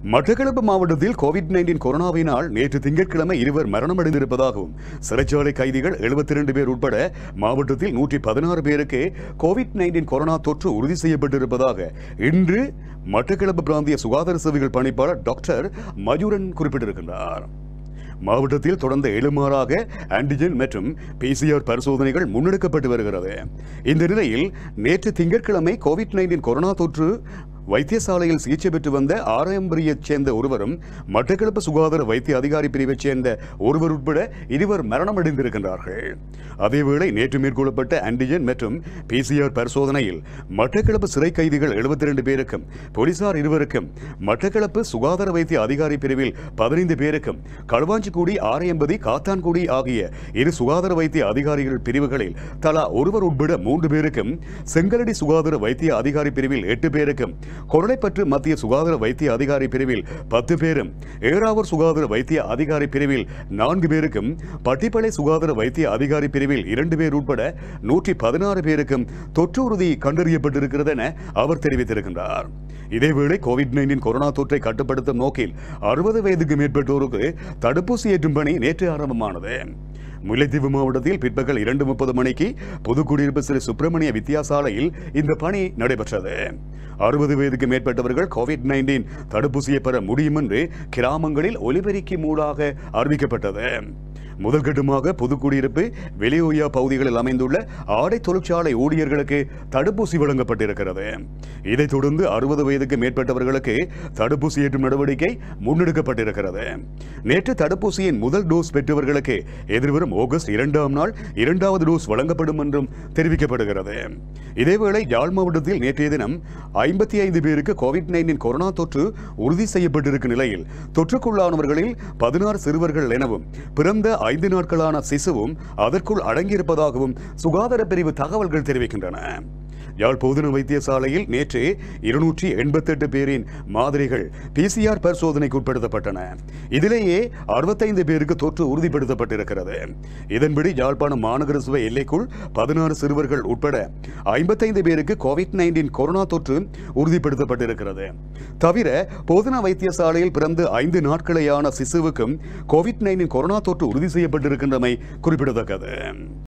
மட்டக்களப்பு மாவட்டத்தில் Covid nineteen கொரோனாவினால் நேற்று திங்கட்கிழமை இருவர் மரணமடைந்திருப்பதாகவும் சிறைச்சாலை கைதிகள் 72 பேர் உட்பட மாவட்டத்தில் நூற்றி பதினாறு பேருக்கு கோவிட் நைன்டீன் கொரோனா தொற்று உறுதி செய்யப்பட்டிருப்பதாக இன்று மட்டக்களப்பு பிராந்திய சுகாதார சேவைகள் பணிப்பாளர் டாக்டர் மயூரன் குறிப்பிட்டிருக்கின்றார் மாவட்டத்தில் தொடர்ந்து எழுமாறாக ஆன்டிஜென் மற்றும் பிசிஆர் பரிசோதனைகள் முன்னெடுக்கப்பட்டு வருகிறது இந்த நிலையில் நேற்று திங்கட்கிழமை கோவிட் நைன்டீன் கொரோனா தொற்று வைத்தியசாலையில் சிகிச்சை பெற்று வந்த ஆரம்பரியைச் சேர்ந்த ஒருவரும் மட்டக்களப்பு சுகாதார வைத்திய அதிகாரி பிரிவைச் சேர்ந்த ஒருவர் உட்பட இருவர் மரணமடைந்திருக்கின்றார்கள் அதேவேளை நேற்று மேற்கொள்ளப்பட்ட ஆன்டிஜென் மற்றும் பிசிஆர் பரிசோதனையில் மட்டக்களப்பு சிறை கைதிகள் 72 பேருக்கும் போலீசார் இருவருக்கும் மட்டக்களப்பு சுகாதார வைத்திய அதிகாரி பிரிவில் பதினைந்து பேருக்கும் களுவாஞ்சிக்குடி ஆரையம்பதி காத்தான்குடி ஆகிய இரு சுகாதார வைத்திய அதிகாரிகள் பிரிவுகளில் தலா ஒருவர் உட்பட மூன்று பேருக்கும் செங்கலடி சுகாதார வைத்திய அதிகாரி பிரிவில் எட்டு பேருக்கும் கொரடைப்பற்று மத்திய சுகாதார வைத்திய அதிகாரி பிரிவில் பத்து பேரும் ஏறாவூர் சுகாதார வைத்திய அதிகாரி பிரிவில் நான்கு பேருக்கும் பட்டிப்பளை சுகாதார வைத்திய அதிகாரி பிரிவில் இரண்டு பேர் உட்பட நூற்றி பதினாறு பேருக்கும் தொற்று உறுதி கண்டறியப்பட்டிருக்கிறது என அவர் தெரிவித்திருக்கின்றார் இதேவேளை கோவிட் நைன்டீன் கொரோனா தொற்றை கட்டுப்படுத்தும் நோக்கில் அறுபது வயதுக்கு மேற்பட்டோருக்கு தடுப்பூசி ஏற்றும் பணி நேற்று ஆரம்பமானது முல்லைத்தீவு மாவட்டத்தில் பிற்பகல் இரண்டு முப்பது மணிக்கு புதுக்குடியிருப்பு ஸ்ரீ சுப்பிரமணிய வித்தியாசாலையில் இந்த பணி நடைபெற்றது அறுபது வயதுக்கு மேற்பட்டவர்கள் கோவிட் நைன்டீன் தடுப்பூசியை பெற முடியும் என்று கிராமங்களில் ஒலிபெருக்கி மூடாக அறிவிக்கப்பட்டது முதல் கட்டமாக புதுக்குடியிருப்பு வெளியோயா பகுதிகளில் அமைந்துள்ள ஆடை தொழிற்சாலை ஊழியர்களுக்கு தடுப்பூசி வழங்கப்பட்டிருக்கிறது இதைத் தொடர்ந்து அறுபது வயதுக்கு மேற்பட்டவர்களுக்கு தடுப்பூசி ஏற்றும் நடவடிக்கை முன்னெடுக்கப்பட்டிருக்கிறது நேற்று தடுப்பூசியின் முதல் டோஸ் பெற்றவர்களுக்கு எதிர்வரும் ஆகஸ்ட் இரண்டாம் நாள் இரண்டாவது டோஸ் வழங்கப்படும் என்றும் தெரிவிக்கப்படுகிறது இதேவேளை யாழ் மாவட்டத்தில் நேற்றைய தினம் ஐம்பத்தி ஐந்து பேருக்கு கோவிட் நைன்டீன் கொரோனா தொற்று உறுதி செய்யப்பட்டிருக்கும் நிலையில் தொற்றுக்குள்ளானவர்களில் பதினாறு சிறுவர்கள் எனவும் பிறந்த ஐந்து நாட்களான சிசுவும் அதற்குள் அடங்கியிருப்பதாகவும் சுகாதார பிரிவு தகவல்கள் தெரிவிக்கின்றன யாழ் பொதுன வைத்தியசாலையில் நேற்று இருநூற்றி எண்பத்தெட்டு பேரின் மாதிரிகள் பிசிஆர் பரிசோதனைக்கு உட்படுத்தப்பட்டன இதிலேயே அறுபத்தைந்து பேருக்கு தொற்று உறுதிப்படுத்தப்பட்டிருக்கிறது இதன்படி யாழ்ப்பாணம் மாநகர சபை எல்லைக்குள் பதினாறு சிறுவர்கள் உட்பட ஐம்பத்தைந்து பேருக்கு கோவிட் நைன்டீன் கொரோனா தொற்று உறுதிப்படுத்தப்பட்டிருக்கிறது தவிர போதனா வைத்தியசாலையில் பிறந்து ஐந்து நாட்களேயான சிசுவுக்கும் கோவிட் நைன்டீன் கொரோனா தொற்று உறுதி செய்யப்பட்டிருக்கின்றமை குறிப்பிடத்தக்கது